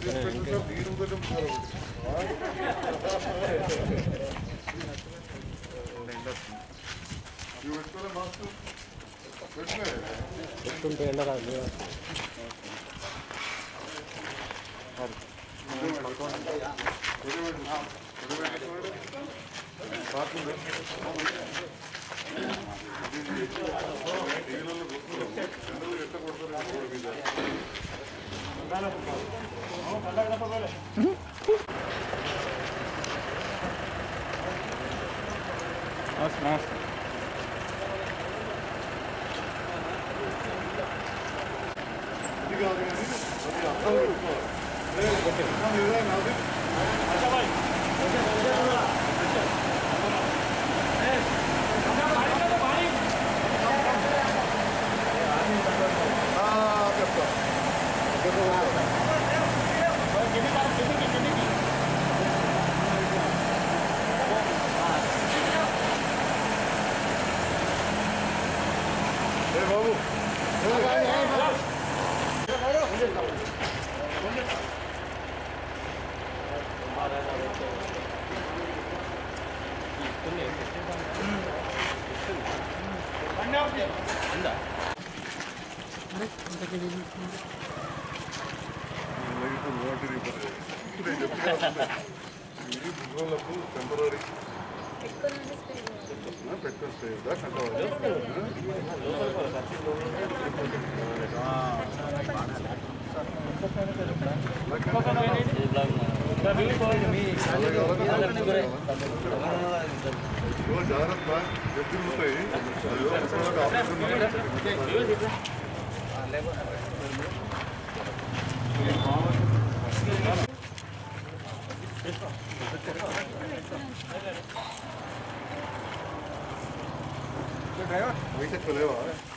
పెట్టుకుంటే ఎండ రాదు టెంపరీ ఎక్కువ నుండి స్పీడ్ పెట్టుకొని జాగ్రత్త ఎత్తులు ఉంటాయి డ్రైవర్ లేవా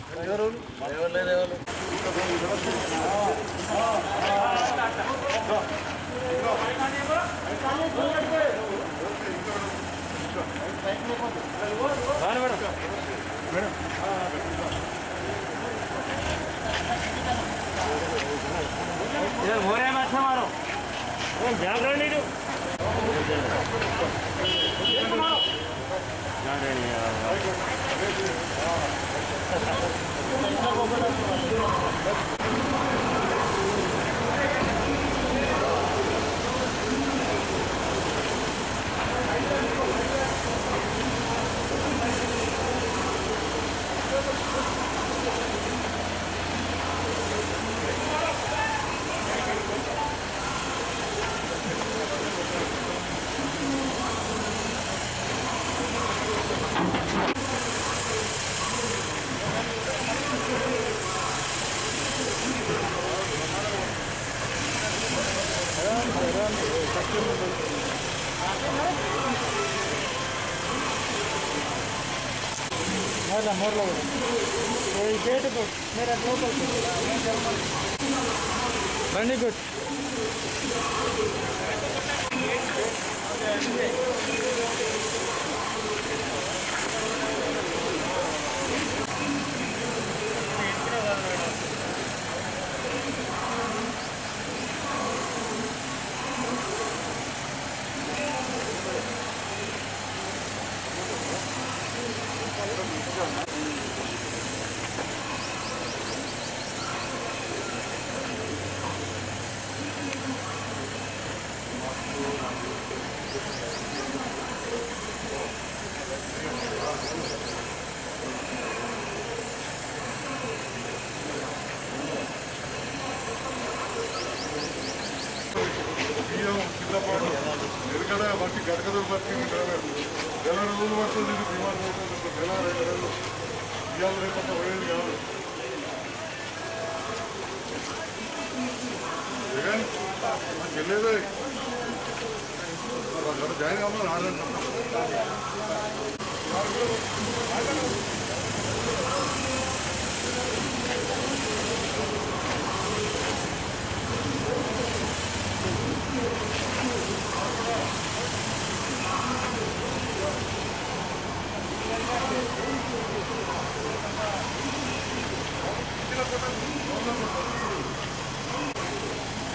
రండి గుడ్ బియ్యం సిద్ధపాటు ఎరగడ బట్టి గడగదలు బట్టి నెల రోజులు పడుతుంది ఇది బీమార్ అవుతుంది నెల రెండు నెలలు బియ్యాలు రేపంత పోయేది కాదు జగన్ చెల్లేదే అక్కడ జాయిన్ కావాలి రాదంటున్నా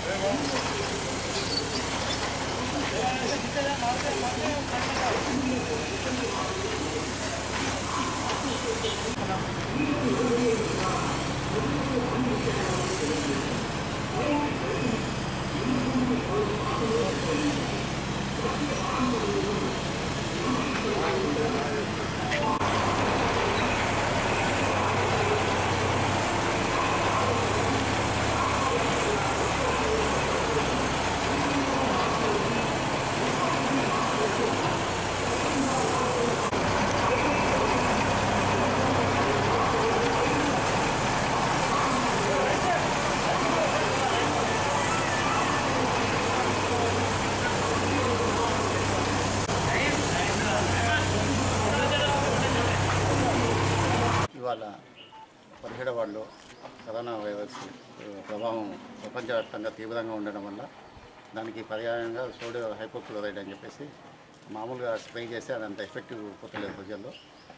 ఇవాళ పదిహేడవ వార్డులో కరోనా వైరస్ ఆ, ప్రభావం ప్రపంచవ్యాప్తంగా తీవ్రంగా ఉండడం వల్ల దానికి పర్యాయంగా సోడియం హైపోక్లోరైడ్ అని చెప్పేసి మామూలుగా స్ప్రే చేస్తే అది అంత ఎఫెక్టివ్ పోతలేదు ప్రజల్లో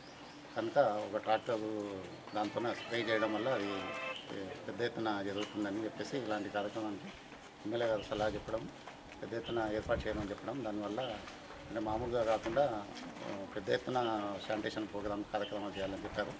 కనుక ఒక ట్రాక్టర్ దాంతో స్ప్రే చేయడం వల్ల అది ఏ, పెద్ద ఎత్తున జరుగుతుందని చెప్పేసి ఇలాంటి కార్యక్రమానికి ఎమ్మెల్యే గారు సలహా చెప్పడం పెద్ద ఎత్తున ఏర్పాటు చేయమని చెప్పడం దానివల్ల అంటే మామూలుగా కాకుండా ఆ, పెద్ద ఎత్తున శానిటేషన్ ప్రోగ్రామ్ కార్యక్రమాలు చేయాలని చెప్పారు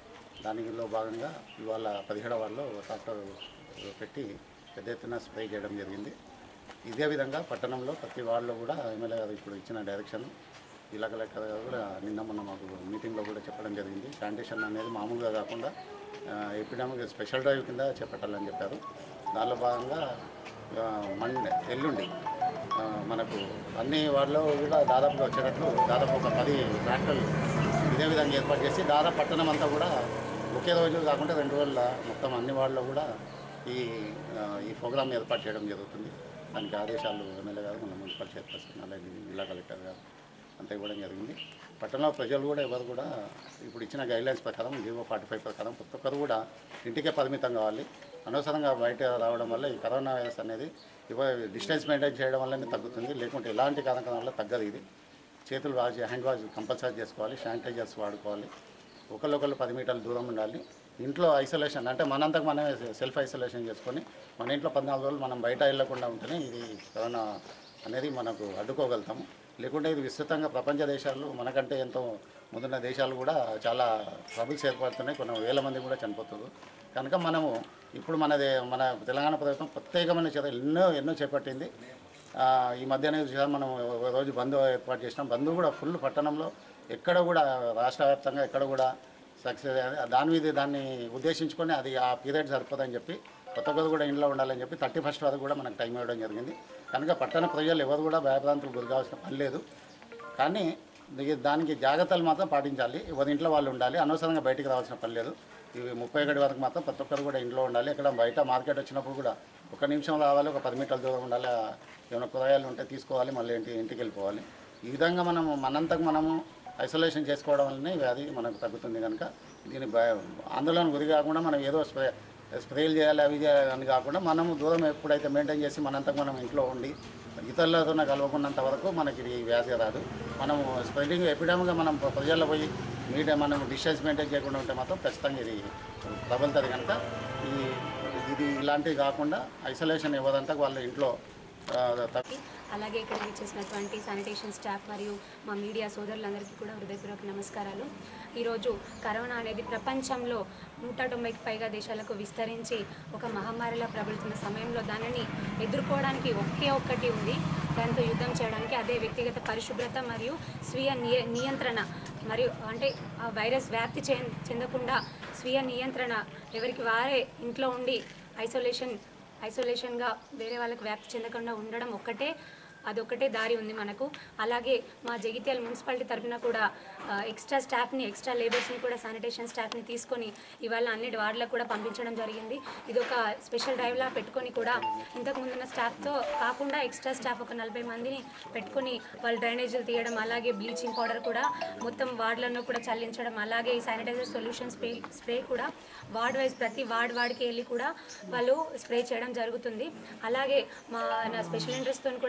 దానిలో భాగంగా ఇవాళ పదిహేడవ వార్డులో ట్రాక్టర్ పెట్టి పెద్ద ఎత్తున స్ప్రే చేయడం జరిగింది ఇదే విధంగా పట్టణంలో ప్రతి వార్డులో కూడా ఎమ్మెల్యే గారు ఇప్పుడు ఇచ్చిన డైరెక్షన్ జిల్లా కలెక్టర్ గారు కూడా నిన్న మొన్న మాకు మీటింగ్లో కూడా చెప్పడం జరిగింది శానిటేషన్ అనేది మామూలుగా కాకుండా ఎపిడమిక్ స్పెషల్ డ్రైవ్ కింద చేపట్టాలని చెప్పారు దానిలో భాగంగా ఆ, మండే ఎల్లుండి ఆ, మనకు అన్ని వార్డులో కూడా దాదాపుగా వచ్చేటట్లు దాదాపు ఒక పది ట్రాక్టర్లు ఇదే విధంగా ఏర్పాటు చేసి దాదాపు పట్టణం అంతా కూడా ఒకే రోజు కాకుండా రెండు రోజుల మొత్తం అన్ని వార్డులో కూడా ఈ ఆ, ఈ ప్రోగ్రామ్ ఏర్పాటు చేయడం జరుగుతుంది దానికి ఆదేశాలు ఎమ్మెల్యే గారు మన మున్సిపల్ చైర్పర్సన్ అలాగే జిల్లా కలెక్టర్ గారు అంతా ఇవ్వడం జరిగింది పట్టణంలో ప్రజలు కూడా ఎవరు కూడా ఇప్పుడు ఇచ్చిన గైడ్లైన్స్ ప్రకారం జీవో ఫార్టీ ఫైవ్ ప్రకారం ప్రతి ఒక్కరు కూడా ఇంటికే పరిమితం కావాలి అనవసరంగా బయట రావడం వల్ల ఈ కరోనా వైరస్ అనేది ఇవ డిస్టెన్స్ మెయింటైన్ చేయడం వల్లనే తగ్గుతుంది లేకుంటే ఎలాంటి కారణం వల్ల తగ్గదు ఇది చేతులు వాష్ హ్యాండ్ వాష్ కంపల్సరీ చేసుకోవాలి శానిటైజర్స్ వాడుకోవాలి ఒకళ్ళొకళ్ళు పది మీటర్ల దూరం ఉండాలి ఇంట్లో ఐసోలేషన్ అంటే మనంతకు మనమే సెల్ఫ్ ఐసోలేషన్ చేసుకొని మన ఇంట్లో పద్నాలుగు రోజులు మనం బయట వెళ్ళకుండా ఉంటేనే ఇది కరోనా అనేది మనకు అడ్డుకోగలుగుతాము లేకుంటే ఇది విస్తృతంగా ప్రపంచ దేశాలు మనకంటే ఎంతో ముందున్న దేశాలు కూడా చాలా ట్రబుల్స్ ఏర్పడుతున్నాయి కొన్ని వేల మంది కూడా చనిపోతున్నారు కనుక మనము ఇప్పుడు మనది మన తెలంగాణ ప్రభుత్వం ప్రత్యేకమైన చర్యలు ఎన్నో ఎన్నో చేపట్టింది ఆ, ఈ మధ్యనే చూసాం మనం ఒక రోజు బంద్ ఏర్పాటు చేసినాం బంద్ కూడా ఫుల్ పట్టణంలో ఎక్కడ కూడా రాష్ట్ర వ్యాప్తంగా ఎక్కడ కూడా సక్సెస్ దాని మీద దాన్ని ఉద్దేశించుకొని అది ఆ పీరియడ్ సరిపోదని చెప్పి కొత్త కొత్త కూడా ఇంట్లో ఉండాలని చెప్పి థర్టీ ఫస్ట్ వరకు కూడా మనకు టైం ఇవ్వడం జరిగింది కనుక పట్టణ ప్రజలు ఎవరు కూడా భయభ్రాంతులు గురి కావాల్సిన పని లేదు కానీ ది- దానికి జాగ్రత్తలు మాత్రం పాటించాలి ఎవరి ఇంట్లో వాళ్ళు ఉండాలి అనవసరంగా బయటికి రావాల్సిన పని లేదు ఇవి ముప్పై ఒకటి వరకు మాత్రం ప్రతి ఒక్కరు కూడా ఇంట్లో ఉండాలి ఇక్కడ బయట మార్కెట్ వచ్చినప్పుడు కూడా ఒక నిమిషం రావాలి ఒక పది మీటర్ల దూరం ఉండాలి ఆ ఏమైనా కూరగాయలు ఉంటే తీసుకోవాలి మళ్ళీ ఇంటి ఇంటికి వెళ్ళిపోవాలి ఈ విధంగా మనము మనంతకు మనము ఐసోలేషన్ చేసుకోవడం వల్లనే ఈ వ్యాధి మనకు తగ్గుతుంది కనుక దీని భయ ఆందోళన గురి కాకుండా మనం ఏదో స్ప్రే స్ప్రేలు చేయాలి అవి చేయాలి అని కాకుండా మనము దూరం ఎప్పుడైతే మెయింటైన్ చేసి మనంతకు మనం ఇంట్లో ఉండి ఇతరులతో కలవకున్నంత వరకు మనకి ఈ వ్యాధి రాదు మనము స్ప్రెడింగ్ ఎపిడమిక్గా మనం ప్రజల్లో పోయి మీడియా మనం డిస్టెన్స్ మెయింటైన్ చేయకుండా ఉంటే మాత్రం ఖచ్చితంగా ఇది ప్రబలుతుంది కనుక ఈ ఇది ఇలాంటివి కాకుండా ఐసోలేషన్ ఇవ్వదంతా వాళ్ళ ఇంట్లో ఆ, తప్ప అలాగే ఇక్కడ చేసినటువంటి శానిటేషన్ స్టాఫ్ మరియు మా మీడియా సోదరులందరికీ కూడా హృదయపూర్వక నమస్కారాలు ఈరోజు కరోనా అనేది ప్రపంచంలో నూట తొంభైకి పైగా దేశాలకు విస్తరించి ఒక మహమ్మారిలా ప్రబలుతున్న సమయంలో దానిని ఎదుర్కోవడానికి ఒకే ఒక్కటి ఉంది దాంతో యుద్ధం చేయడానికి అదే వ్యక్తిగత పరిశుభ్రత మరియు స్వీయ నియ నియంత్రణ మరియు అంటే ఆ వైరస్ వ్యాప్తి చెం చెందకుండా స్వీయ నియంత్రణ ఎవరికి వారే ఇంట్లో ఉండి ఐసోలేషన్ ఐసోలేషన్గా వేరే వాళ్ళకి వ్యాప్తి చెందకుండా ఉండడం ఒక్కటే అదొక్కటే దారి ఉంది మనకు అలాగే మా జగిత్యాల మున్సిపాలిటీ తరఫున కూడా ఆ, ఎక్స్ట్రా స్టాఫ్ని ఎక్స్ట్రా లేబర్స్ని కూడా శానిటేషన్ స్టాఫ్ని తీసుకొని ఇవాళ అన్ని వార్డులకు కూడా పంపించడం జరిగింది ఇది ఒక స్పెషల్ డ్రైవ్లా పెట్టుకొని కూడా ఇంతకు ముందున్న స్టాఫ్తో కాకుండా ఎక్స్ట్రా స్టాఫ్ ఒక నలభై మందిని పెట్టుకొని వాళ్ళు డ్రైనేజీలు తీయడం అలాగే బ్లీచింగ్ పౌడర్ కూడా మొత్తం వార్డులను కూడా చల్లించడం అలాగే ఈ శానిటైజర్ సొల్యూషన్ స్ప్రే స్ప్రే కూడా వార్డ్ వైజ్ ప్రతి వార్డ్ వార్డ్కి వెళ్ళి కూడా వాళ్ళు స్ప్రే చేయడం జరుగుతుంది అలాగే మా నా స్పెషల్ ఇంట్రెస్ట్తో కూడా మన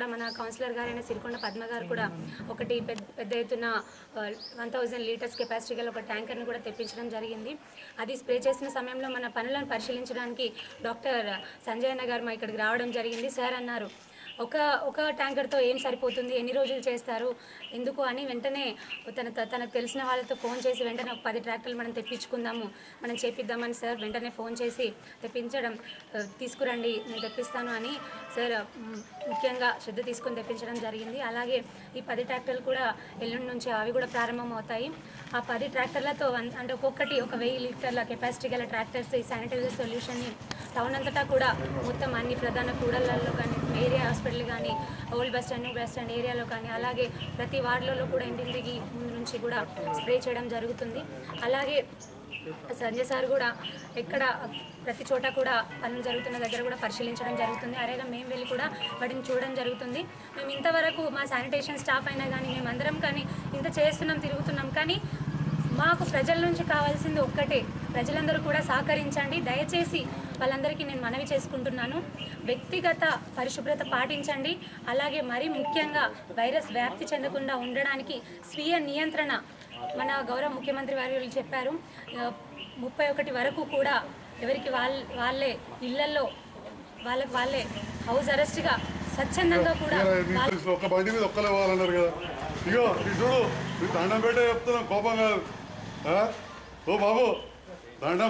కౌన్సిలర్ గారైన సిరికొండ పద్మ గారు కూడా ఒకటి పెద్ద పెద్ద ఎత్తున వన్ థౌజండ్ లీటర్స్ కెపాసిటీ గల ఒక ట్యాంకర్ని కూడా తెప్పించడం జరిగింది అది స్ప్రే చేసిన సమయంలో మన పనులను పరిశీలించడానికి డాక్టర్ సంజయ్ అన్న గారు మా ఇక్కడికి రావడం జరిగింది సార్ అన్నారు ఒక ఒక ట్యాంకర్తో ఏం సరిపోతుంది ఎన్ని రోజులు చేస్తారు ఎందుకు అని వెంటనే తన తనకు తెలిసిన వాళ్ళతో ఫోన్ చేసి వెంటనే ఒక పది ట్రాక్టర్లు మనం తెప్పించుకుందాము మనం చేపిద్దామని సార్ వెంటనే ఫోన్ చేసి తెప్పించడం ఆ, తీసుకురండి నేను తెప్పిస్తాను అని సార్ మ్, ముఖ్యంగా శ్రద్ధ తీసుకొని తెప్పించడం జరిగింది అలాగే ఈ పది ట్రాక్టర్లు కూడా ఎల్లుండి నుంచి అవి కూడా ప్రారంభం అవుతాయి ఆ పది ట్రాక్టర్లతో వన్- అంటే ఒక్కొక్కటి ఒక వెయ్యి లీటర్ల కెపాసిటీ గల ట్రాక్టర్స్ ఈ శానిటైజర్ సొల్యూషన్ని టౌన్ అంతటా కూడా మొత్తం అన్ని ప్రధాన కూడళ్లలో కానీ ఏరియా హాస్పిటల్ కానీ old bus stand new bus stand ఏరియాలో కానీ అలాగే ప్రతి వార్డులలో కూడా ఇంటింటికి ముందు నుంచి కూడా స్ప్రే చేయడం జరుగుతుంది అలాగే సంజయ్ సార్ కూడా ఎక్కడ ప్రతి చోట కూడా పనులు జరుగుతున్న దగ్గర కూడా పరిశీలించడం జరుగుతుంది అరేగా మేము వెళ్ళి కూడా వాటిని చూడడం జరుగుతుంది మేము ఇంతవరకు మా శానిటేషన్ స్టాఫ్ అయినా కానీ మేమందరం కానీ ఇంత చేస్తున్నాం తిరుగుతున్నాం కానీ మాకు ప్రజల నుంచి కావాల్సింది ఒక్కటే ప్రజలందరూ కూడా సహకరించండి దయచేసి వాళ్ళందరికీ నేను మనవి చేసుకుంటున్నాను వ్యక్తిగత పరిశుభ్రత పాటించండి అలాగే మరీ ముఖ్యంగా వైరస్ వ్యాప్తి చెందకుండా ఉండడానికి స్వీయ నియంత్రణ మన గౌరవ ముఖ్యమంత్రి వారు చెప్పారు ఆ, ముప్పై ఒకటి వరకు కూడా ఎవరికి వాళ్ళ వాళ్ళే ఇళ్లలో వాళ్ళకి వాళ్ళే హౌస్ అరెస్ట్గా స్వచ్ఛందంగా కూడా నీ తెలుసు, ఒక్క బండి మీద ఒక్కలే పోవాలన్నారు కదా ఇగో ఇది చూడు నీ దండం పెట్టే చెప్తున్నాం కోపం కాదు ఆ? ఓ బాబు దండం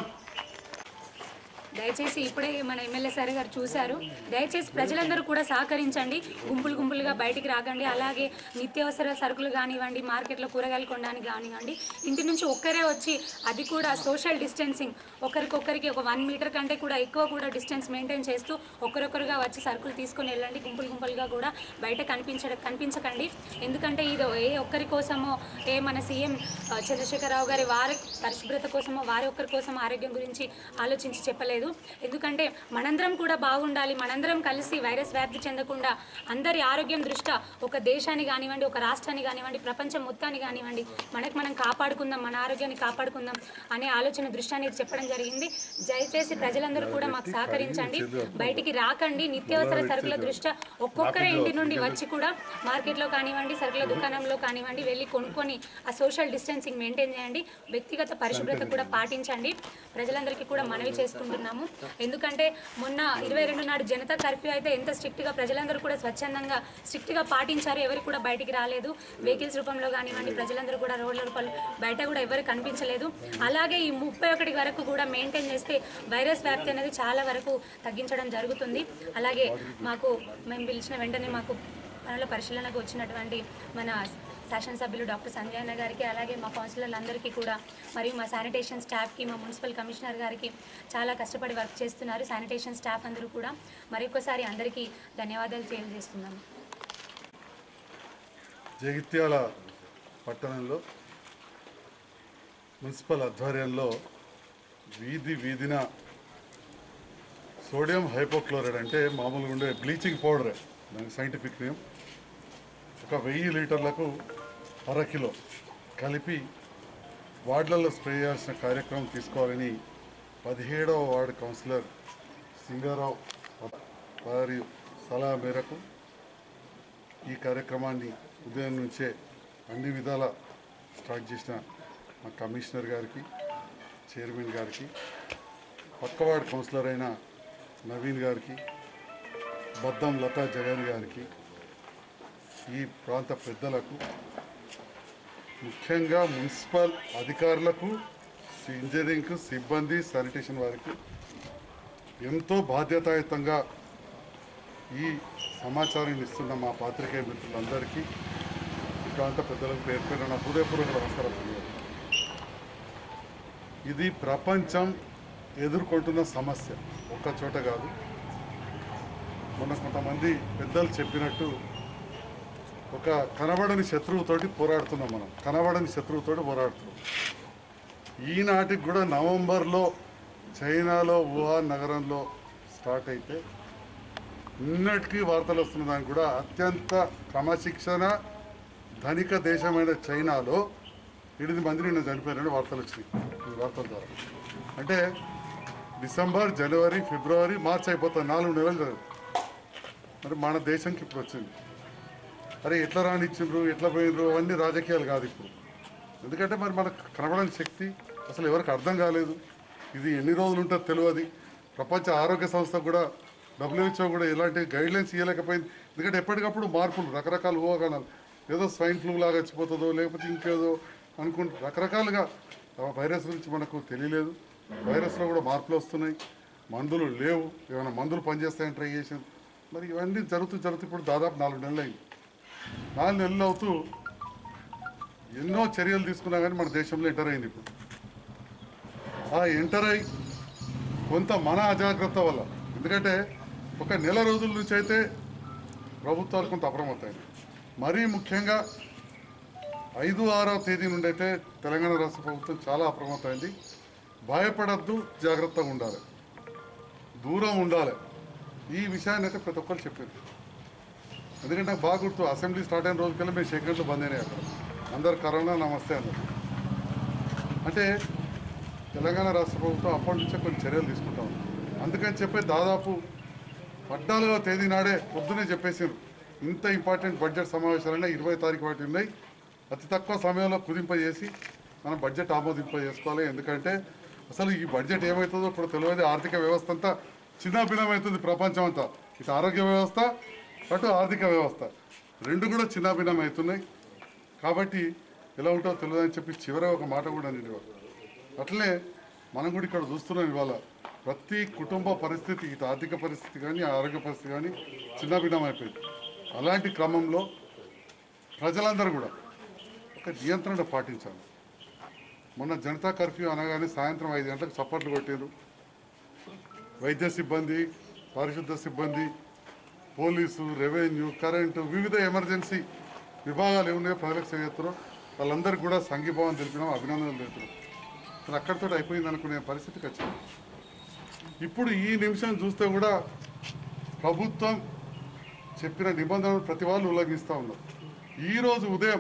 దయచేసి ఇప్పుడే మన ఎమ్మెల్యే సార్ గారు చూశారు దయచేసి ప్రజలందరూ కూడా సహకరించండి గుంపులు గుంపులుగా బయటికి రాకండి అలాగే నిత్యావసర సరుకులు కానివ్వండి మార్కెట్లో కూరగాయలు కొనడానికి కానివ్వండి ఇంటి నుంచి ఒక్కరే వచ్చి అది కూడా సోషల్ డిస్టెన్సింగ్ ఒకరికొకరికి ఒక వన్ మీటర్ కంటే కూడా ఎక్కువ కూడా డిస్టెన్స్ మెయింటైన్ చేస్తూ ఒకరొకరుగా వచ్చి సరుకులు తీసుకొని వెళ్ళండి గుంపులు గుంపులుగా కూడా బయట కనిపించ కనిపించకండి ఎందుకంటే ఇది ఏ ఒక్కరి కోసమో ఏ మన సీఎం ఆ, చంద్రశేఖరరావు గారి వారి పరిశుభ్రత కోసమో వారి ఒక్కరి కోసం ఆరోగ్యం గురించి ఆలోచించి చెప్పలేదు ఎందుకంటే మనందరం కూడా బాగుండాలి మనందరం కలిసి వైరస్ వ్యాప్తి చెందకుండా అందరి ఆరోగ్యం దృష్ట్యా ఒక దేశాన్ని కానివ్వండి ఒక రాష్ట్రాన్ని కానివ్వండి ప్రపంచం మొత్తాన్ని కానివ్వండి మనకు మనం కాపాడుకుందాం మన ఆరోగ్యాన్ని కాపాడుకుందాం అనే ఆలోచన దృష్ట్యాన్ని ఇది చెప్పడం జరిగింది దయచేసి ప్రజలందరూ కూడా మాకు సహకరించండి బయటికి రాకండి నిత్యావసర సరుకుల దృష్ట్యా ఒక్కొక్కరే ఇంటి నుండి వచ్చి కూడా మార్కెట్లో కానివ్వండి సరుకుల దుకాణంలో కానివ్వండి వెళ్ళి కొనుక్కొని ఆ సోషల్ డిస్టెన్సింగ్ మెయింటైన్ చేయండి వ్యక్తిగత పరిశుభ్రత కూడా పాటించండి ప్రజలందరికీ కూడా మనవి చేసుకుంటున్నాము ఎందుకంటే మొన్న ఇరవై రెండు నాడు జనతా కర్ఫ్యూ అయితే ఎంత స్ట్రిక్ట్గా ప్రజలందరూ కూడా స్వచ్ఛందంగా స్ట్రిక్ట్గా పాటించారు ఎవరు కూడా బయటికి రాలేదు వెహికల్స్ రూపంలో కానివ్వండి ప్రజలందరూ కూడా రోడ్ల రూపాయలు బయట కూడా ఎవరు కనిపించలేదు అలాగే ఈ ముప్పై ఒకటి వరకు కూడా మెయింటైన్ చేస్తే వైరస్ వ్యాప్తి అనేది చాలా వరకు తగ్గించడం జరుగుతుంది అలాగే మాకు మేము పిలిచిన వెంటనే మాకు పనుల పరిశీలనకు వచ్చినటువంటి మన శాసనసభ్యులు డాక్టర్ సంజయ్ అన్న గారికి అలాగే మా కౌన్సిలర్లందరికీ కూడా మరియు మా శానిటేషన్ స్టాఫ్కి మా మున్సిపల్ కమిషనర్ గారికి చాలా కష్టపడి వర్క్ చేస్తున్నారు శానిటేషన్ స్టాఫ్ అందరూ కూడా మరొకసారి అందరికీ ధన్యవాదాలు తెలియజేస్తున్నాను జగిత్యాల పట్టణంలో మున్సిపల్ ఆధ్వర్యంలో వీధి వీధిన సోడియం హైపోక్లోరైడ్ అంటే మామూలుగా ఉండే బ్లీచింగ్ పౌడర్ దాని సైంటిఫిక్ నేమ్ ఒక వెయ్యి లీటర్లకు అర కిలో కలిపి వార్డులలో స్ప్రే చేయాల్సిన కార్యక్రమం తీసుకోవాలని పదిహేడవ వార్డు కౌన్సిలర్ సింగారావు వారి సలహా మేరకు ఈ కార్యక్రమాన్ని ఉదయం నుంచే అన్ని విధాల స్టార్ట్ చేసిన మా కమిషనర్ గారికి చైర్మన్ గారికి పక్కవార్డు కౌన్సిలర్ అయిన నవీన్ గారికి బద్దం లతా జగన్ గారికి ఈ ప్రాంత పెద్దలకు ముఖ్యంగా మున్సిపల్ అధికారులకు ఇంజనీరింగ్ సిబ్బంది శానిటేషన్ వారికి ఎంతో బాధ్యతాయుతంగా ఈ సమాచారం ఇస్తున్న మా పాత్రికేయ మిత్రులందరికీ ఈ ప్రాంత పెద్దలకు పేరు పేరు నా హృదయపూర్వక నమస్కారం తెలియజేస్తున్నాను. ఇది ప్రపంచం ఎదుర్కొంటున్న సమస్య ఒక్క చోట కాదు మొన్న కొంతమంది పెద్దలు చెప్పినట్టు ఒక కనబడని శత్రువుతోటి పోరాడుతున్నాం మనం కనబడని శత్రువుతోటి పోరాడుతున్నాం ఈనాటికి కూడా నవంబర్లో చైనాలో వుహాన్ నగరంలో స్టార్ట్ అయితే నిన్నటికీ వార్తలు వస్తున్న దానికి కూడా అత్యంత క్రమశిక్షణ ధనిక దేశమైన చైనాలో ఎనిమిది మంది నిన్న చనిపోయారని వార్తలు వచ్చినాయి ఈ వార్తల ద్వారా అంటే డిసెంబర్ జనవరి ఫిబ్రవరి మార్చి అయిపోతుంది నాలుగు నెలలు జరుగుతుంది మరి మన దేశంకి ఇప్పుడు వచ్చింది అరే ఎట్లా రానిచ్చిండ్రు ఎట్లా పోయిండ్రు అవన్నీ రాజకీయాలు కాదు ఇప్పుడు ఎందుకంటే మరి మనకు కనబడని శక్తి అసలు ఎవరికి అర్థం కాలేదు ఇది ఎన్ని రోజులు ఉంటుందో తెలియదు ప్రపంచ ఆరోగ్య సంస్థ కూడా డబ్ల్యూహెచ్ఓ కూడా ఎలాంటి గైడ్లైన్స్ ఇవ్వలేకపోయింది ఎందుకంటే ఎప్పటికప్పుడు మార్పులు రకరకాల ఊహాగానాలు ఏదో స్వైన్ ఫ్లూ లాగా వచ్చిపోతుందో లేకపోతే ఇంకేదో అనుకుంటూ రకరకాలుగా ఆ వైరస్ గురించి మనకు తెలియలేదు వైరస్లో కూడా మార్పులు వస్తున్నాయి మందులు లేవు ఏమైనా మందులు పనిచేస్తాయని ట్రై చేసాను మరి ఇవన్నీ జరుగుతూ జరుగుతూ ఇప్పుడు దాదాపు నాలుగు నెలలు అయింది నాలుగు నెలలు అవుతూ ఎన్నో చర్యలు తీసుకున్నా కానీ మన దేశంలో ఎంటర్ అయింది ఇప్పుడు ఆ ఎంటర్ అయి కొంత మన అజాగ్రత్త వల్ల ఎందుకంటే ఒక నెల రోజుల నుంచి అయితే ప్రభుత్వాలు కొంత అప్రమత్తమైంది మరీ ముఖ్యంగా ఐదు ఆరో తేదీ నుండి అయితే తెలంగాణ రాష్ట్ర ప్రభుత్వం చాలా అప్రమత్తమైంది భయపడద్దు జాగ్రత్తగా ఉండాలి దూరం ఉండాలి ఈ విషయాన్ని అయితే ప్రతి ఒక్కరు చెప్పారు ఎందుకంటే నాకు బాగా గుర్తు అసెంబ్లీ స్టార్ట్ అయిన రోజుకల్లా మేము సెకండ్లు బంద్ అయినాయి అక్కడ అందరు కరోనా నమస్తే అన్నారు అంటే తెలంగాణ రాష్ట్ర ప్రభుత్వం అప్పటి నుంచే కొన్ని చర్యలు తీసుకుంటాం అందుకని చెప్పి దాదాపు పద్నాలుగవ తేదీ నాడే పొద్దునే చెప్పేసారు ఇంత ఇంపార్టెంట్ బడ్జెట్ సమావేశాలనే ఇరవై తారీఖు వాటి ఉన్నాయి అతి తక్కువ సమయంలో కుదింపజేసి మనం బడ్జెట్ ఆమోదింప చేసుకోవాలి ఎందుకంటే అసలు ఈ బడ్జెట్ ఏమవుతుందో ఇప్పుడు తెలియదు ఆర్థిక వ్యవస్థ అంతా చిన్నాభిన్నమవుతుంది ప్రపంచం అంతా ఇటు ఆరోగ్య వ్యవస్థ అటు ఆర్థిక వ్యవస్థ రెండు కూడా చిన్నాభిన్నం అవుతున్నాయి కాబట్టి ఎలా ఉంటుందో తెలియదు అని చెప్పి చివర ఒక మాట కూడా నేను అట్లనే మనం కూడా ఇక్కడ చూస్తున్నాం ఇవాళ ప్రతి కుటుంబ పరిస్థితి ఇటు ఆర్థిక పరిస్థితి కానీ ఆరోగ్య పరిస్థితి కానీ చిన్నభిన్నం అయిపోయింది అలాంటి క్రమంలో ప్రజలందరూ కూడా ఒక నియంత్రణ పాటించాలి మొన్న జనతా కర్ఫ్యూ అనగానే సాయంత్రం ఐదు గంటలకు చప్పట్లు కొట్టారు వైద్య సిబ్బంది పారిశుద్ధ సిబ్బంది పోలీసు రెవెన్యూ కరెంటు వివిధ ఎమర్జెన్సీ విభాగాలు ఏమున్నాయో ప్రజలకు చేస్తారో వాళ్ళందరికీ కూడా సంఘీభావం తెలిపినాం అభినందనలు తెలిపినాం మరి అక్కడితో అయిపోయింది అనుకునే పరిస్థితికి వచ్చింది ఇప్పుడు ఈ నిమిషం చూస్తే కూడా ప్రభుత్వం చెప్పిన నిబంధనలు ప్రతి వాళ్ళు ఉల్లంఘిస్తూ ఉన్నారు ఈరోజు ఉదయం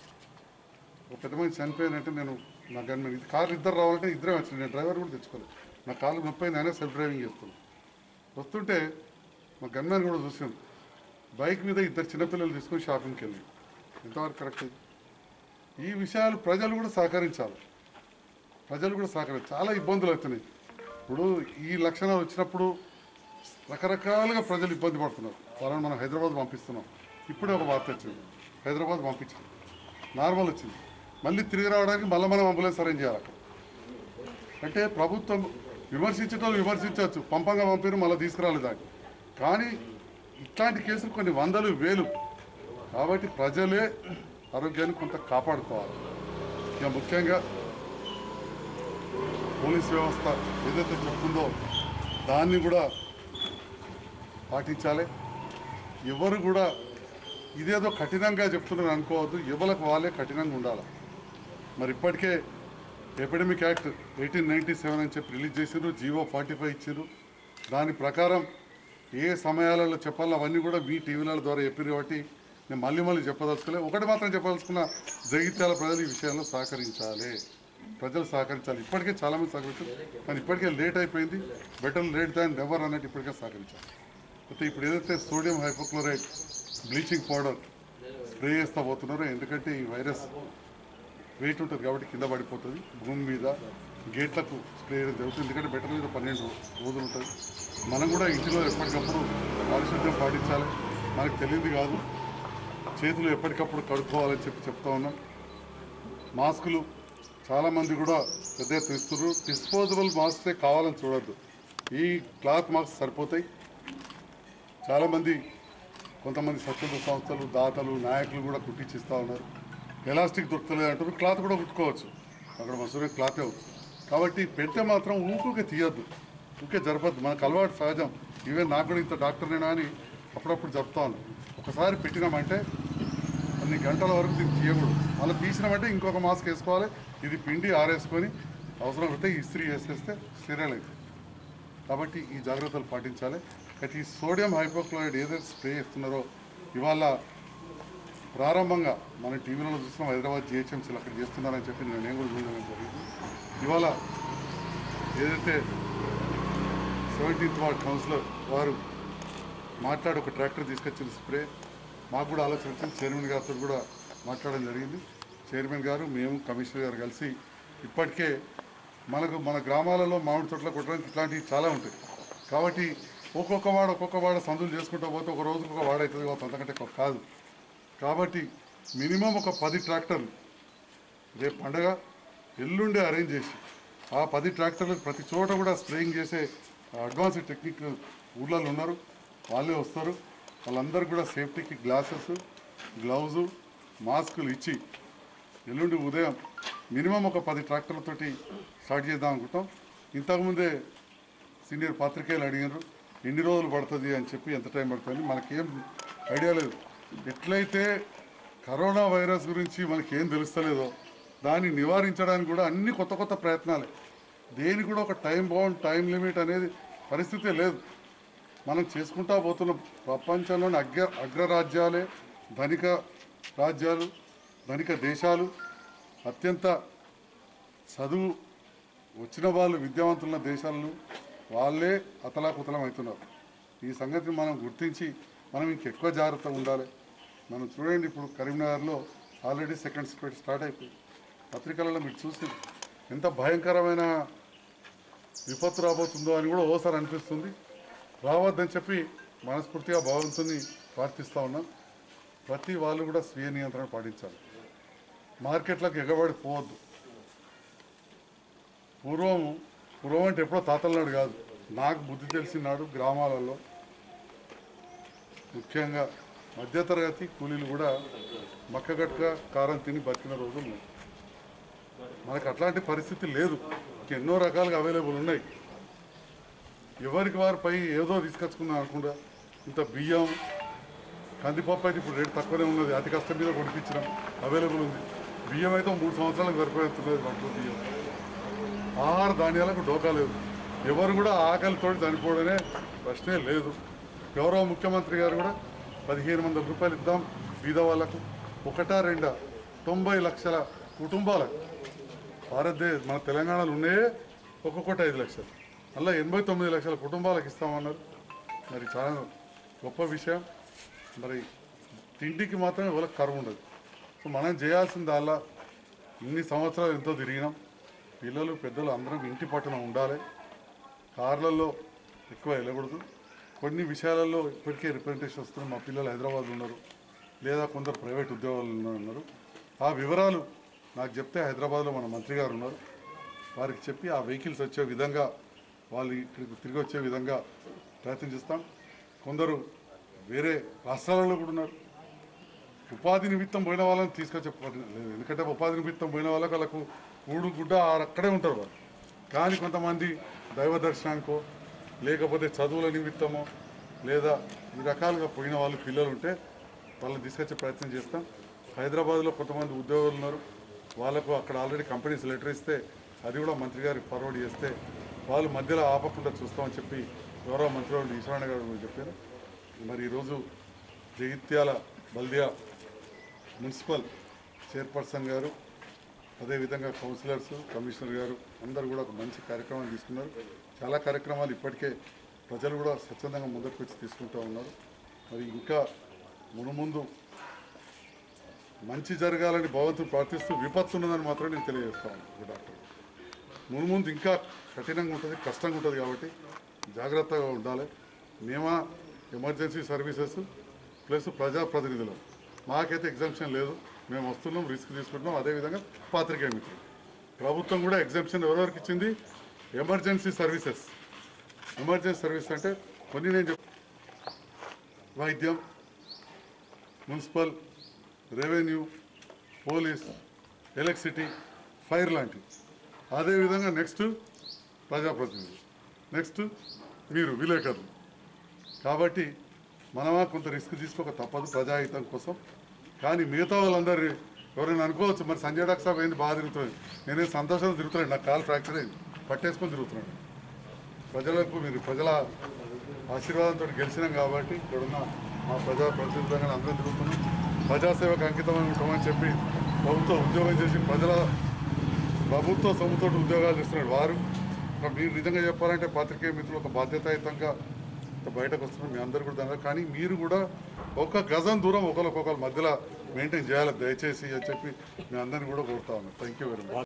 ఒక పెద్ద మంది చనిపోయినంటే నేను నా గన్మెన్ ఇది కార్లు ఇద్దరు రావాలంటే ఇద్దరే వచ్చింది నేను డ్రైవర్ కూడా తెచ్చుకోలేదు నా కాలు నొప్పి అయింది అయినా సెల్ఫ్ డ్రైవింగ్ చేస్తున్నాను వస్తుంటే మా గన్మెన్ కూడా చూసాను బైక్ మీద ఇద్దరు చిన్నపిల్లలు తీసుకొని షాపింగ్కి వెళ్ళి ఎంతవరకు కరెక్ట్ ఇది? ఈ విషయాలు ప్రజలు కూడా సహకరించాలి ప్రజలు కూడా సహకరించాలి చాలా ఇబ్బందులు అవుతున్నాయి ఇప్పుడు ఈ లక్షణాలు వచ్చినప్పుడు రకరకాలుగా ప్రజలు ఇబ్బంది పడుతున్నారు వాళ్ళని మనం హైదరాబాద్ పంపిస్తున్నాం ఇప్పుడే ఒక వార్త వచ్చింది హైదరాబాద్ పంపించాం నార్మల్ వచ్చింది మళ్ళీ తిరిగి రావడానికి మళ్ళీ మనం అంబులెన్స్ అరేంజ్ చేయాలి అక్కడ అంటే ప్రభుత్వం విమర్శించడం విమర్శించవచ్చు పంపంగా పంపిన మళ్ళీ తీసుకురాలేదు దాన్ని కానీ ఇట్లాంటి కేసులు కొన్ని వందలు వేలు కాబట్టి ప్రజలే ఆరోగ్యాన్ని కొంత కాపాడుకోవాలి ఇక ముఖ్యంగా పోలీస్ వ్యవస్థ ఏదైతే చెప్తుందో దాన్ని కూడా పాటించాలి ఎవరు కూడా ఇదేదో కఠినంగా చెప్తున్నారు అనుకోవద్దు ఎవరికి వాళ్ళే కఠినంగా ఉండాలి మరి ఇప్పటికే epidemic act eighteen ninety seven అని చెప్పి రిలీజ్ చేసిండ్రు జీవో ఫార్టీ ఫైవ్ ఇచ్చిండ్రు దాని ప్రకారం ఏ సమయాలలో చెప్పాలో అవన్నీ కూడా మీ టీవీల ద్వారా చెప్పారు కాబట్టి నేను మళ్ళీ మళ్ళీ చెప్పదలుచుకోలే ఒకటి మాత్రం చెప్పదలుచుకున్న జగిత్యాల ప్రజలు ఈ విషయంలో సహకరించాలి ప్రజలు సహకరించాలి ఇప్పటికే చాలామంది సహకరించారు కానీ ఇప్పటికే లేట్ అయిపోయింది బెటర్ లేట్ దాన్ నెవర్ అన్నట్టు ఇప్పటికే సహకరించాలి అయితే ఇప్పుడు ఏదైతే sodium hypochloride bleaching powder spray చేస్తూ పోతున్నారో ఎందుకంటే ఈ వైరస్ వెయిట్ ఉంటుంది కాబట్టి కింద పడిపోతుంది భూమి మీద గేట్లకు స్ప్రే చేయడం జరుగుతుంది ఎందుకంటే బెటర్ మీద పన్నెండు రోజులు ఉంటుంది మనం కూడా ఇంటిలో ఎప్పటికప్పుడు పారిశుద్ధ్యం పాటించాలి మనకు తెలియదు కాదు చేతులు ఎప్పటికప్పుడు కడుక్కోవాలని చెప్పి చెప్తా ఉన్నాం మాస్కులు చాలామంది కూడా పెద్ద ఎత్తున ఇస్తున్నారు డిస్పోజబుల్ మాస్కే కావాలని చూడొద్దు ఈ క్లాత్ మాస్క్ సరిపోతాయి చాలామంది కొంతమంది స్వచ్ఛంద సంస్థలు దాతలు నాయకులు కూడా కుట్టించిస్తూ ఉన్నారు ఎలాస్టిక్ దొరకలేదు అంటారు క్లాత్ కూడా కుట్టుకోవచ్చు అక్కడ మసూరే క్లాతే అవుతుంది కాబట్టి పెట్టె మాత్రం ఊకుకే తీయొద్దు ఊకే జరపద్దు మనకు అలవాటు సహజం ఈవెన్ నాకు కూడా ఇంత డాక్టర్నేనా అని అప్పుడప్పుడు చెప్తాను ఒకసారి పెట్టినామంటే కొన్ని గంటల వరకు దీన్ని తీయకూడదు మళ్ళీ తీసినామంటే ఇంకొక మాస్క్ వేసుకోవాలి ఇది పిండి ఆరేసుకొని అవసరం పడితే ఇస్త్రీ వేసేస్తే స్టీరియల్ అవుతుంది కాబట్టి ఈ జాగ్రత్తలు పాటించాలి అయితే ఈ సోడియం హైపోక్లోరైడ్ ఏదైతే స్ప్రే చేస్తున్నారో ఇవాళ ప్రారంభంగా మన టీవీలలో చూస్తున్నాం హైదరాబాద్ జిహెచ్ఎంసీలు అక్కడ చేస్తున్నారని చెప్పి నేను నేను కూడా చూడడం జరిగింది ఇవాళ ఏదైతే సెవెంటీన్త్ వార్డ్ కౌన్సిలర్ వారు మాట్లాడి ఒక ట్రాక్టర్ తీసుకొచ్చిన స్ప్రే మాకు కూడా ఆలోచన వచ్చింది చైర్మన్ గారితో కూడా మాట్లాడడం జరిగింది చైర్మన్ గారు మేము కమిషనర్ గారు కలిసి ఇప్పటికే మనకు మన గ్రామాలలో మామిడి తోటల కొట్టడానికి ఇట్లాంటివి చాలా ఉంటాయి కాబట్టి ఒక్కొక్క వాడ ఒక్కొక్క వాడ సందులు చేసుకుంటూ పోతే ఒక రోజుకు ఒక వాడ అవుతుంది కావచ్చు అంతకంటే ఎక్కువ కాదు కాబట్టి మినిమం ఒక పది ట్రాక్టర్లు రేపు పండగ ఎల్లుండి అరేంజ్ చేసి ఆ పది ట్రాక్టర్లకు ప్రతి చోట కూడా స్ప్రేయింగ్ చేసే అడ్వాన్స్ టెక్నిక్ ఊర్లలో ఉన్నారు వాళ్ళే వస్తారు వాళ్ళందరూ కూడా సేఫ్టీకి గ్లాసెస్ గ్లౌజు మాస్కులు ఇచ్చి ఎల్లుండి ఉదయం మినిమం ఒక పది ట్రాక్టర్లతోటి స్టార్ట్ చేద్దాం అనుకుంటాం ఇంతకుముందే సీనియర్ పాత్రికేయులు అడిగారు ఎన్ని రోజులు పడుతుంది అని చెప్పి ఎంత టైం పడుతుంది మనకేం ఐడియా లేదు ఎట్లయితే కరోనా వైరస్ గురించి మనకేం తెలుస్తలేదో దాన్ని నివారించడానికి కూడా అన్ని కొత్త కొత్త ప్రయత్నాలే దేనికి కూడా ఒక టైం బౌండ్ టైం లిమిట్ అనేది పరిస్థితే లేదు మనం చేసుకుంటా పోతున్న ప్రపంచంలోని అగ్ర అగ్రరాజ్యాలే ధనిక రాజ్యాలు ధనిక దేశాలు అత్యంత చదువు వచ్చిన వాళ్ళు విద్యావంతుల దేశాలను వాళ్ళే అతలాకుతలం అవుతున్నారు ఈ సంగతి మనం గుర్తించి మనం ఇంకెక్కువ జాగ్రత్తగా ఉండాలి మనం చూడండి ఇప్పుడు కరీంనగర్లో ఆల్రెడీ సెకండ్ స్పీడ్ స్టార్ట్ అయిపోయింది పత్రికలలో మీరు చూసి ఎంత భయంకరమైన విపత్తు రాబోతుందో అని కూడా ఓసారి అనిపిస్తుంది రావద్దని చెప్పి మనస్ఫూర్తిగా భగవంతుని ప్రార్థిస్తూ ఉన్నాం ప్రతి వాళ్ళు కూడా స్వీయ నియంత్రణ పాటించాలి మార్కెట్లకు ఎగబడి పోవద్దు పూర్వం పూర్వం అంటే ఎప్పుడో తాతల నాడు కాదు నాకు బుద్ధి తెలిసినాడు గ్రామాలలో ముఖ్యంగా మధ్యతరగతి కూలీలు కూడా మక్కగట్క కారం తిని బతికిన రోజులు ఉన్నాయి మనకు అట్లాంటి పరిస్థితి లేదు ఎన్నో రకాలుగా అవైలబుల్ ఉన్నాయి ఎవరికి వారిపై ఏదో తీసుకొచ్చుకుందాం అనుకుంటా ఇంత బియ్యం కందిపప్పు అయితే ఇప్పుడు రేటు తక్కువనే ఉన్నది అతి కష్టం మీద కొనిపించడం అవైలబుల్ ఉంది బియ్యం అయితే మూడు సంవత్సరాలకు సరిపోతున్నది వంటలు బియ్యం ఆహార ధాన్యాలకు డోకా లేదు ఎవరు కూడా ఆకలితో చనిపోవడమే ప్రశ్నే లేదు గౌరవ ముఖ్యమంత్రి గారు కూడా పదిహేను వందల రూపాయలు ఇద్దాం బీద వాళ్ళకు ఒకటా రెండా తొంభై లక్షల కుటుంబాలకు భారతదేశ మన తెలంగాణలో ఉన్నాయే ఒక్కొక్కటి ఐదు లక్షలు అలా ఎనభై తొమ్మిది లక్షల కుటుంబాలకు ఇస్తామన్నారు మరి చాలా గొప్ప విషయం మరి తిండికి మాత్రమే వాళ్ళకి కరువు ఉండదు సో మనం చేయాల్సింది అలా ఇన్ని సంవత్సరాలు ఎంతో తిరిగినాం పిల్లలు పెద్దలు అందరం ఇంటి పట్టున ఉండాలి కార్లలో ఎక్కువ వెళ్ళకూడదు కొన్ని విషయాలలో ఇప్పటికే రిప్రజెంటేషన్ వస్తున్నాయి మా పిల్లలు హైదరాబాద్లో ఉన్నారు లేదా కొందరు ప్రైవేట్ ఉద్యోగాలు ఉన్నారు ఆ వివరాలు నాకు చెప్తే హైదరాబాద్లో మన మంత్రి గారు ఉన్నారు వారికి చెప్పి ఆ వెహికల్స్ వచ్చే విధంగా వాళ్ళు ఇక్కడికి తిరిగి వచ్చే విధంగా ప్రయత్నం చేస్తాం కొందరు వేరే రాష్ట్రాలలో కూడా ఉన్నారు ఉపాధి నిమిత్తం పోయిన వాళ్ళని తీసుకొచ్చే పని లేదు ఎందుకంటే ఉపాధి నిమిత్తం పోయిన వాళ్ళకి వాళ్ళకు కూడు గుడ్డ ఆడ- అక్కడే ఉంటారు వాళ్ళు కానీ కొంతమంది దైవ దర్శనానికో లేకపోతే చదువుల నిమిత్తమో లేదా ఈ రకాలుగా పోయిన వాళ్ళు పిల్లలు ఉంటే వాళ్ళని తీసుకొచ్చే ప్రయత్నం చేస్తాం హైదరాబాద్లో కొంతమంది ఉద్యోగులు ఉన్నారు వాళ్ళకు అక్కడ ఆల్రెడీ కంపెనీస్ లెటర్ ఇస్తే అది కూడా మంత్రి గారికి ఫార్వర్డ్ చేస్తే వాళ్ళు మధ్యలో ఆపకుండా చూస్తామని చెప్పి గౌరవ మంత్రి వాళ్ళు ఈశ్వరణ గారు కూడా చెప్పారు మరి ఈరోజు జగిత్యాల బల్దియా మున్సిపల్ చైర్పర్సన్ గారు అదేవిధంగా కౌన్సిలర్స్ కమిషనర్ గారు అందరూ కూడా ఒక మంచి కార్యక్రమం తీసుకున్నారు చాలా కార్యక్రమాలు ఇప్పటికే ప్రజలు కూడా స్వచ్ఛందంగా ముందుకు వచ్చి తీసుకుంటూ ఉన్నారు మరి ఇంకా మునుముందు మంచి జరగాలని భగవంతుని ప్రార్థిస్తూ విపత్తు ఉన్నదని మాత్రం నేను తెలియజేస్తాను ఒక డాక్టర్ మునుముందు ఇంకా కఠినంగా ఉంటుంది కష్టంగా ఉంటుంది కాబట్టి జాగ్రత్తగా ఉండాలి మేమా ఎమర్జెన్సీ సర్వీసెస్ ప్లస్ ప్రజాప్రతినిధులు మాకైతే ఎగ్జామ్షన్ లేదు మేము వస్తున్నాం రిస్క్ తీసుకుంటున్నాం అదేవిధంగా పాత్రికేయ మిత్రులు ప్రభుత్వం కూడా ఎగ్జామ్షన్ ఎవరెవరికి ఇచ్చింది ఎమర్జెన్సీ సర్వీసెస్ ఎమర్జెన్సీ సర్వీస్ అంటే కొన్ని నేను చెప్ వైద్యం municipal revenue police electricity fire లాంటివి అదేవిధంగా నెక్స్ట్ ప్రజాప్రతినిధులు నెక్స్ట్ మీరు విలేకరులు కాబట్టి మనమా కొంత రిస్క్ తీసుకోక తప్పదు ప్రజాహితం కోసం కానీ మిగతా వాళ్ళందరూ ఎవరైనా అనుకోవచ్చు మరి సంజయ్ డాక్టర్ సాబ్ ఏంది బాగా తిరుగుతుంది నేనే సంతోషంగా తిరుగుతున్నాను నాకు కాలు ఫ్రాక్చర్ అయింది పట్టేసుకొని తిరుగుతున్నాను ప్రజలకు మీరు ప్రజల ఆశీర్వాదంతో గెలిచినాం కాబట్టి ఇక్కడున్న మా ప్రజా ప్రతినిధులుగా అందరం తిరుగుతున్నాం ప్రజాసేవకు అంకితమై ఉంటామని చెప్పి ప్రభుత్వ ఉద్యోగం చేసి ప్రజల ప్రభుత్వ సొమ్ముతో ఉద్యోగాలు ఇస్తున్నాడు వారు ఇంకా మీరు నిజంగా చెప్పాలంటే పాత్రికేయ మిత్రులు ఒక బాధ్యతాయుతంగా బయటకు వస్తున్నారు మీ అందరు కూడా దాని కానీ మీరు కూడా ఒక గజం దూరం ఒకరికొకరు మధ్యలో మెయింటైన్ చేయాలి దయచేసి అని చెప్పి మీ అందరిని కూడా కోరుతా ఉన్నాను థ్యాంక్ యూ వెరీ మచ్